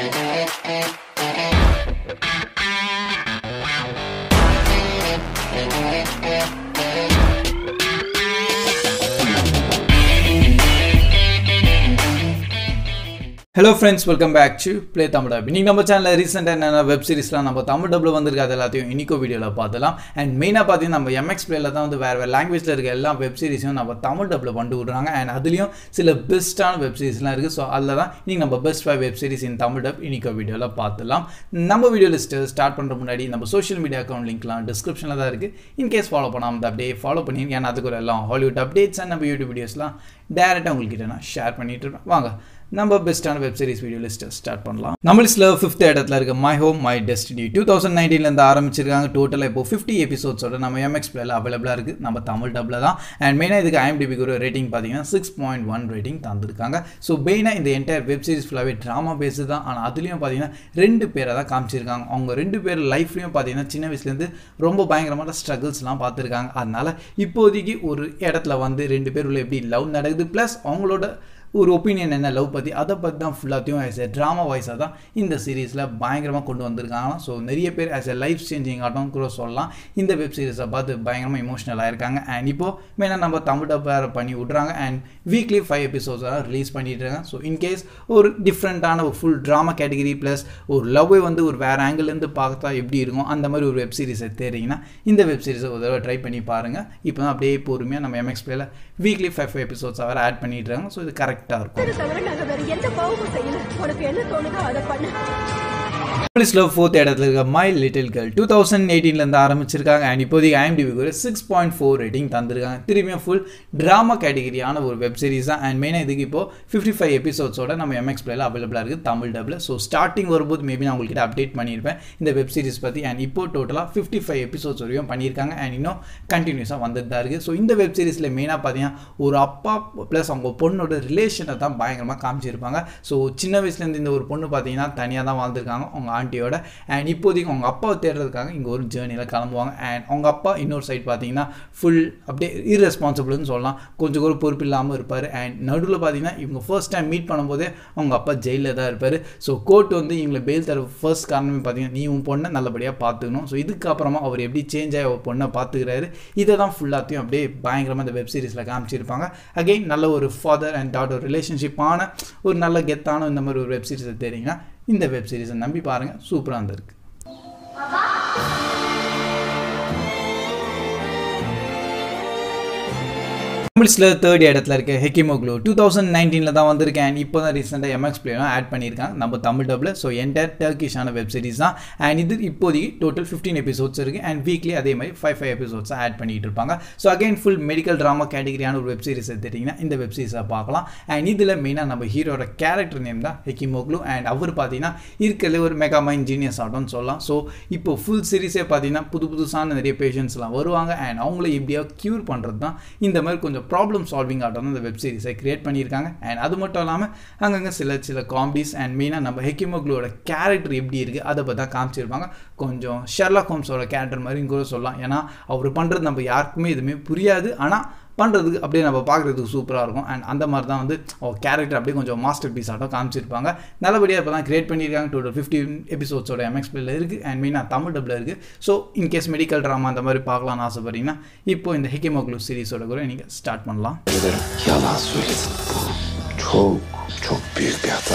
Hello friends welcome back to play Tamil dub இன்னைக்கு நம்ம சேனலில் ரீசெண்டாக என்னென்ன வெப் சீரிஸ்லாம் நம்ம தமிழ் டப்பில் வந்திருக்கு அது எல்லாத்தையும் இன்னிக்கோ வீடியோவில் பார்த்தலாம் அண்ட் மெயினாக பார்த்தீங்கன்னா நம்ம எம்எக்ஸ் பிளேல தான் வந்து வேறு வேறு லாங்குவேஜில் இருக்க எல்லா வெப் சீரிஸையும் நம்ம தமிழ் டப்பில் கொண்டு விட்றாங்க அண்ட் அதுலேயும் சில பெஸ்ட்டான வெப் சீரிஸ்லாம் இருக்குது ஸோ அதில் தான் இன்னைக்கு நம்ம best five web series in Tamil dub இன்னிக்கோ வீடியோவில் பார்த்துலாம் நம்ம வீடியோ லிஸ்ட்டு ஸ்டார்ட் பண்ணுற முன்னாடி நம்ம சோஷியல் மீடியா அக்கௌண்ட் லிங்க்லாம் டிஸ்கிரிப்ஷனில் தான் இருக்குது இன்கேஸ் ஃபாலோ பண்ணாமல் அப்படியே ஃபாலோ பண்ணி ஏன்னா அதுக்கு ஒரு எல்லாம் ஹாலிவுட் அப்டேட்ஸ் அண்ட் நம்ம யூடியூப் வீடியோஸ்லாம் டேரெக்டாக உங்கள்கிட்ட நான் ஷேர் பண்ணிட்டு இருப்பேன் வாங்க நம்ம பெஸ்ட்டான வெப் சீரிஸ் வீடியோ லிஸ்ட்டை ஸ்டார்ட் பண்ணலாம் நம்ம லிஸ்ட்டில் ஃபிஃப்த் இடத்துல இருக்க My Home My Destiny two thousand நைன்டீன்லேருந்து ஆரம்பிச்சிருக்காங்க டோட்டலாக இப்போ ஃபிஃப்டி எபிசோட்ஸோட நம்ம எம்எக்ஸ் பிளேல அவைலபிளாக இருக்குது நம்ம தமிழ் டப்பில் தான் அண்ட் மெயினாக இதுக்கு ஐஎம்டிபிக்கு ஒரு ரேட்டிங் பார்த்தீங்கன்னா சிக்ஸ் பாயிண்ட் ஒன் ரேட்டிங் தந்திருக்காங்க ஸோ மெயினாக இந்த என்டையர் வெப் சீரிஸ் ஃபுல்லாகவே ட்ராமா பேஸு தான் ஆனால் அதுலேயும் பார்த்தீங்கன்னா ரெண்டு பேரை தான் காமிச்சிருக்காங்க அவங்க ரெண்டு பேர் லைஃப்லையும் பார்த்தீங்கன்னா சின்ன வயசுலேருந்து ரொம்ப பயங்கரமான ஸ்ட்ரகிள்ஸ்லாம் பார்த்துருக்காங்க அதனால் இப்போதைக்கு ஒரு இடத்துல வந்து ரெண்டு பேர் உள்ள எப்படி லவ் நடக்குது ப்ளஸ் அவங்களோட ஒரு ஒப்பீனியன் என்ன லவ் பற்றி அதை பற்றி தான் ஃபுல்லாத்தையும் ஆஸ் எ ட்ராமா வாய்ஸாக தான் இந்த சீரீஸில் பயங்கரமாக கொண்டு வந்திருக்காங்க ஸோ நிறைய பேர் ஆஸ் எ லைஃப் சேஞ்சிங் ஆட்டம் கூட சொல்லலாம் இந்த வெப் சீரிஸை பார்த்து பயங்கரமாக இமோஷனல் ஆயிருக்காங்க அண்ட் இப்போது மெயினாக நம்ம தமிழ் டப் வேறு பண்ணி விட்றாங்க அண்ட் வீக்லி ஃபைவ் எபிசோட்ஸாக ரிலீஸ் பண்ணிட்டு இருக்காங்க ஸோ இன்கேஸ் ஒரு டிஃப்ரெண்ட்டான ஒரு ஃபுல் ட்ராமா கேட்டகரி ப்ளஸ் ஒரு லவ்வை வந்து ஒரு வேறு ஆங்கிள்லேருந்து பார்த்தா எப்படி இருக்கும் அந்த மாதிரி ஒரு வெப் சீரிஸை தேடிங்கன்னா இந்த வெப் சீரிஸை ஒரு தடவை ட்ரை பண்ணி பாருங்கள் இப்போ தான் அப்படியே பொறுமையாக நம்ம எம்எக்ஸ் பிளேல வீக்லி ஃபைவ் ஃபைவ் எபிசோட்ஸாக வேறு ஆட் பண்ணிட்டு இருக்காங்க ஸோ இது கரெக்டாக இருக்கும் இதை தவிர நாங்க வேற எந்த பாவமும் செய்யல உனக்கு என்ன தோணுதோ அதை பண்ணு லிஸ்ட்டில் ஃபோர்த் இடத்துல இருக்க My Little Girl two thousand எயிட்டீன்லேருந்து ஆரம்பிச்சிருக்காங்க அண்ட் இப்போதைக்கு ஐஎம்டிபிக்கு ஒரு சிக்ஸ் பாயிண்ட் ஃபோர் ரேட்டிங் தந்திருக்காங்க திரும்பியும் ஃபுல் ட்ராமா கேட்டகரியான ஒரு வெப் சீரிஸ் தான் அண்ட் மெயினாக இதுக்கு இப்போ ஃபிஃப்டி ஃபைவ் எபிசோட்ஸோட நம்ம எம்எக்ஸ் பிளேல அவைலபிளாக இருக்குது தமிழ் டப்பில் ஸோ ஸ்டார்டிங் வரும்போது மேபி நான் உங்கள்கிட்ட அப்டேட் பண்ணியிருப்பேன் இந்த வெப் சீரிஸ் பற்றி அண்ட் இப்போ டோட்டலாக ஃபிஃப்டி ஃபைவ் எபிசோட்ஸ் வரையும் பண்ணியிருக்காங்க அண்ட் இன்னும் கண்டினியூஸாக வந்துட்டு தான் இருக்குது ஸோ இந்த வெப் சீரிஸில் மெயினாக பார்த்தீங்கன்னா ஒரு அப்பா ப்ளஸ் அவங்க பொண்ணோட ரிலேஷனை தான் பயங்கரமாக காமிச்சிருப்பாங்க ஸோ சின்ன வயசுலேருந்து இந்த ஒரு பொண்ணு பார்த்தீங்கன்னா தனியாக தான் வாழ்ந்துருக்காங்க அவங்க ஆண்டியோட அண்ட் இப்போதைக்கு அவங்க அப்பாவை தேடுறதுக்காக இங்கே ஒரு ஜேர்னியில் கிளம்புவாங்க அண்ட் அவங்க அப்பா இன்னொரு சைட் பார்த்தீங்கன்னா ஃபுல் அப்படியே irresponsible-னு சொல்லலாம் கொஞ்சம் கூட பொறுப்பு இல்லாமல் இருப்பார் அண்ட் நடுவில் பார்த்தீங்கன்னா இவங்க ஃபர்ஸ்ட் டைம் மீட் பண்ணும்போதே அவங்க அப்பா ஜெயிலில் தான் இருப்பார் ஸோ கோர்ட் வந்து இவங்களை பெயில் தர ஃபர்ஸ்ட் காரணமே பார்த்தீங்கன்னா நீ உன் பொண்ணை நல்லபடியாக பார்த்துக்கணும் ஸோ இதுக்கப்புறமா அவர் எப்படி சேஞ்ச் ஆகி ஒரு பொண்ணை பார்த்துக்கிறாரு இதை தான் ஃபுல்லாத்தையும் அப்படியே பயங்கரமாக இந்த வெப் சீரிஸில் காமிச்சிருப்பாங்க அகைன் நல்ல ஒரு ஃபாதர் அண்ட் டாட்டர் ரிலேஷன்ஷிப்பான ஒரு நல்ல கெத்தான இந்த மாதிரி ஒரு வெப் சீரிஸை தெரியுங்கன்னா இந்த வெப் சீரிஸை நம்பி பாருங்கள் சூப்பராக இருந்திருக்கு தமிழ்ஸில் தேர்ட் இடத்துல இருக்க ஹெக்கிமோக்ளோ டூ தௌசண்ட் நைன்டீனில் தான் வந்திருக்கேன் இப்போ தான் ரீசெண்டாக எம்எக்ஸ் பிளேலாம் ஆட் பண்ணியிருக்காங்க நம்ம தமிழ் டப்பில் ஸோ என்டையர் டர்க்கிஷான வெப் சீரிஸ் தான் அண்ட் இது இப்போதைக்கு டோட்டல் ஃபிஃப்டீன் எபிசோட்ஸ் இருக்குது அண்ட் வீக்லி அதே மாதிரி ஃபைவ் ஃபைவ் எபிசோட்ஸை ஆட் பண்ணிட்டு இருப்பாங்க so again full medical drama கேட்டகரியான ஒரு வெப் சீரிஸ் எடுத்துட்டிங்கன்னா இந்த வெப் சீரிஸை பார்க்கலாம் அண்ட் இதில் மெயினாக நம்ம ஹீரோட கேரக்டர் நேம் தான் ஹெக்கிமோக்ளு அண்ட் அவர் பார்த்தீங்கன்னா இருக்கிறதுல ஒரு மெகா மைண்ட் ஜீனியஸ் ஆட்டம்னு சொல்லலாம் ஸோ இப்போ ஃபுல் சீரிஸே பார்த்தீங்கன்னா புது புதுசான நிறைய பேஷண்ட்ஸ்லாம் வருவாங்க அண்ட் அவங்கள எப்படியா க்யூர் பண்ணுறது தான் இந்த மாதிரி கொஞ்சம் ப்ராப்ளம் சால்விங் ஆட்டம் இந்த வெப் சீரிஸை கிரியேட் பண்ணியிருக்காங்க அண்ட் அது மட்டும் இல்லாமல் அங்கங்கே சில சில காமெடிஸ் அண்ட் மெயினாக நம்ம ஹெக்கிமோக்ளோட கேரக்டர் எப்படி இருக்குது அதை பற்றி தான் காமிச்சிருப்பாங்க கொஞ்சம் ஷெர்லாக் ஹோம்ஸோட கேரக்டர் மாதிரி கூட சொல்லலாம் ஏன்னா அவர் பண்ணுறது நம்ம யாருக்குமே எதுவுமே புரியாது ஆனால் பண்ணுறதுக்கு அப்படியே நம்ம பார்க்குறதுக்கு சூப்பராக இருக்கும் அண்ட் அந்த மாதிரி தான் வந்து அவர் கேரக்டர் அப்படியே கொஞ்சம் மாஸ்டர் பீஸ் ஆட்டம் காமிச்சிருப்பாங்க நல்லபடியாக இப்போ தான் கிரியேட் பண்ணியிருக்காங்க டோட்டல் ஃபிஃப்டின் எபிசோட்ஸோட எம்எக்ஸ் பில்ல இருக்குது அண்ட் மெயினாக தமிழ் டப்பில் இருக்குது ஸோ இன்கேஸ் மெடிக்கல் ட்ராமா அந்த மாதிரி பார்க்கலாம்னு ஆசைப்பட்றீங்கன்னா இப்போ இந்த ஹெக்கிமோக்ளூ சீரிஸோட கூட நீங்கள் ஸ்டார்ட் பண்ணலாம் Yalan söyledin. Çok çok büyük bir hata.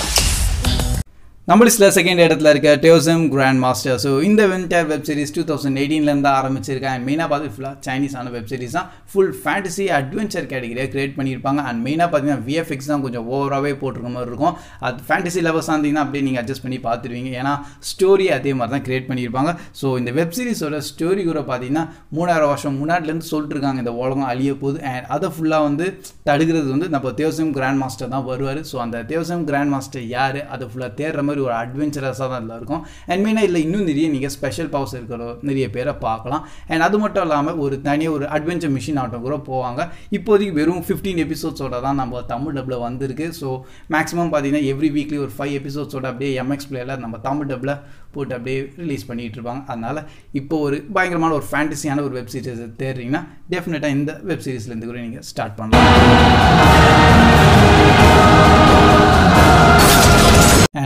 நம்ம லிஸ்ட்டில் செகண்ட் இடத்துல இருக்க டேோசம் கிராண்ட் மாஸ்டர் ஸோ இந்த வென்டர் வெப் சீரிஸ் டூ தௌசண்ட் எயிட்டீன்லேருந்து ஆரம்பிச்சிருக்கேன் மெயினாக பார்த்து ஃபுல்லாக சைனீஸான வெப் சீரிஸ் தான் ஃபுல் ஃபேண்டசி அட்வென்ச்சர் கேட்டகரியாக கிரியேட் பண்ணியிருப்பாங்க அண்ட் மெயினாக பார்த்தீங்கன்னா விஎஃப்எக்ஸ் தான் கொஞ்சம் ஓவராகவே போட்டிருக்க மாதிரி இருக்கும் அது ஃபேண்டசி லெவல்ஸ் இருந்தீங்கன்னா அப்படியே நீங்கள் அட்ஜஸ்ட் பண்ணி பார்த்துருவீங்க ஏன்னா ஸ்டோரி அதே மாதிரி தான் கிரியேட் பண்ணியிருப்பாங்க ஸோ இந்த வெப் சீரிஸோட ஸ்டோரி கூட பார்த்தீங்கன்னா மூணாயிரம் வருஷம் முன்னாடிலேருந்து சொல்லிட்டு இருக்காங்க இந்த உலகம் அழிய போகுது அண்ட் அதை ஃபுல்லாக வந்து தடுக்கிறது வந்து நம்ம தேவசம் கிராண்ட் மாஸ்டர் தான் வருவார் ஸோ அந்த தேவசம் கிராண்ட் மாஸ்டர் யார் அதை ஃபுல்லாக தேடுற மாதிரி ஒரு அட்வென்ச்சரஸாக தான் இதில் இருக்கும் அண்ட் மெயினாக இதில் இன்னும் நிறைய நீங்கள் ஸ்பெஷல் பவர்ஸ் இருக்கிற நிறைய பேரை பார்க்கலாம் அண்ட் அது மட்டும் இல்லாமல் ஒரு தனியாக ஒரு அட்வென்ச்சர் மிஷின் ஆட்டம் கூட போவாங்க இப்போதைக்கு வெறும் ஃபிஃப்டீன் எபிசோட்ஸோட தான் நம்ம தமிழ் டப்பில் வந்திருக்கு ஸோ மேக்ஸிமம் பார்த்தீங்கன்னா எவ்ரி வீக்லி ஒரு ஃபைவ் எபிசோட்ஸோட அப்படியே எம்எக்ஸ் பிளேயில் நம்ம தமிழ் டப்பில் போட்டு அப்படியே ரிலீஸ் பண்ணிகிட்டு இருப்பாங்க அதனால் இப்போ ஒரு பயங்கரமான ஒரு ஃபேண்டசியான ஒரு வெப் சீரிஸ் தேடுறீங்கன்னா டெஃபினட்டாக இந்த வெப் சீரிஸ்லேருந்து கூட நீங்கள் ஸ்டார்ட் பண்ணலாம்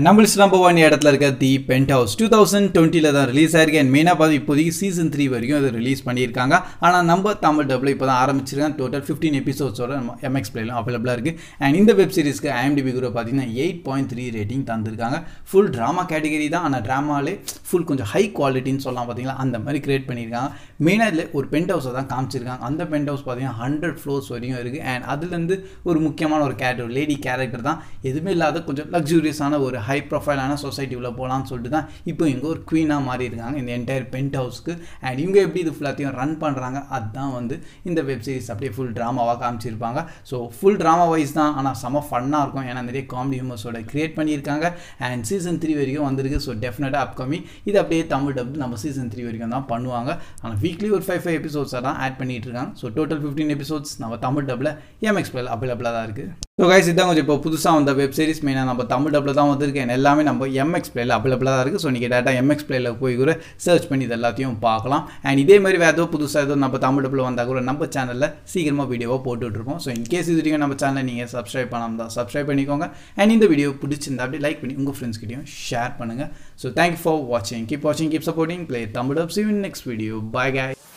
நம்ம லிஸ்ட் நம்பர் ஒன் இடத்துல இருக்க the penthouse two thousand டுவெண்ட்டியில் தான் ரிலீஸ் ஆயிருக்கு அண்ட் மெயினாக பார்த்து இப்போதைக்கு சீசன் த்ரீ வரைக்கும் அது ரிலீஸ் பண்ணியிருக்காங்க ஆனால் நம்ம தமிழ் டபுள் இப்போ தான் ஆரம்பிச்சிருக்காங்க டோட்டல் ஃபிஃப்டீன் எபிசோட்ஸோட நம்ம எம்எக்ஸ் பிளேலும் அவைலபிளாக இருக்குது அண்ட் இந்த வெப் சீரிஸ்க்கு ஐஎம்டிபி கூட பார்த்தீங்கன்னா எயிட் பாயிண்ட் த்ரீ ரேட்டிங் தந்திருக்காங்க ஃபுல் ட்ராமா கேட்டகரி தான் ஆனால் ட்ராமாலே ஃபுல் கொஞ்சம் ஹை குவாலிட்டின்னு சொல்லலாம் பார்த்தீங்களா அந்த மாதிரி கிரியேட் பண்ணியிருக்காங்க மெயினாக இதில் ஒரு பென்ட் ஹவுஸை தான் காமிச்சிருக்காங்க அந்த பென்ட் ஹவுஸ் பார்த்தீங்கன்னா ஹண்ட்ரட் ஃப்ளோர்ஸ் வரையும் இருக்குது அண்ட் அதுலேருந்து ஒரு முக்கியமான ஒரு கேரக்டர் லேடி கேரக்டர் தான் எதுவுமே இல்லாத கொஞ்சம் லக்ஸூரியஸான ஒரு ஹை ப்ரொஃபைலான சொசைட்டி உள்ள போகலான்னு சொல்லிட்டு தான் இப்போ இங்கே ஒரு குவீனாக மாறி இருக்காங்க இந்த என்டையர் பென்ட் ஹவுஸ்க்கு அண்ட் இவங்க எப்படி இது ஃபுல்லாத்தையும் ரன் பண்ணுறாங்க அதுதான் வந்து இந்த வெப் சீரிஸ் அப்படியே ஃபுல் ட்ராமாவாக காமிச்சிருப்பாங்க ஸோ ஃபுல் ட்ராமா வைஸ் தான் ஆனால் செம ஃபன்னாக இருக்கும் ஏன்னா நிறைய காமெடி ஹியூமர்ஸோட கிரியேட் பண்ணியிருக்காங்க அண்ட் சீசன் த்ரீ வரைக்கும் வந்திருக்கு ஸோ டெஃபினட்டாக அப்கமிங் இது அப்படியே தமிழ் டப் நம்ம சீசன் த்ரீ வரைக்கும் தான் பண்ணுவாங்க ஆனால் வீக்லி ஒரு ஃபைவ் ஃபைவ் எபிசோட்ஸாக தான் ஆட் பண்ணிட்டு இருக்காங்க ஸோ டோட்டல் ஃபிஃப்டீன் எபிசோட்ஸ் நம்ம தமிழ் டப்பில் எம்எக்ஸ் பிளேல அவைலபிளாக தான் இருக்குது ஸோ கைஸ் இதான் கொஞ்சம் இப்போ புதுசாக வந்த வெப் சீரிஸ் மெயினாக நம்ம தமிழ் டப்பில் தான் வந்திருக்கேன் எல்லாமே நம்ம எம்எக்ஸ் பிளேல அவைலபிளாக தான் இருக்குது ஸோ நீங்கள் டேட்டா எம்எக்ஸ் பிளேல போய் கூட சர்ச் பண்ணி இது எல்லாத்தையும் பார்க்கலாம் அண்ட் இதே மாதிரி வேறு ஏதோ புதுசாக ஏதோ நம்ம தமிழ் டப்பில் வந்தால் கூட நம்ம சேனலில் சீக்கிரமாக வீடியோவாக போட்டுட்ருக்கோம் ஸோ இன்கேஸ் இது வரைக்கும் நம்ம சேனலை நீங்கள் சப்ஸ்கிரைப் பண்ணாமல் தான் சப்ஸ்கிரைப் பண்ணிக்கோங்க அண்ட் இந்த வீடியோ பிடிச்சிருந்தா அப்படியே லைக் பண்ணி உங்கள் ஃப்ரெண்ட்ஸ்கிட்டையும் ஷேர் பண்ணுங்கள் ஸோ தேங்க்யூ ஃபார் வாட்சிங் கீப் வாட்சிங் keep supporting play Tamil dub C next video பாய் guys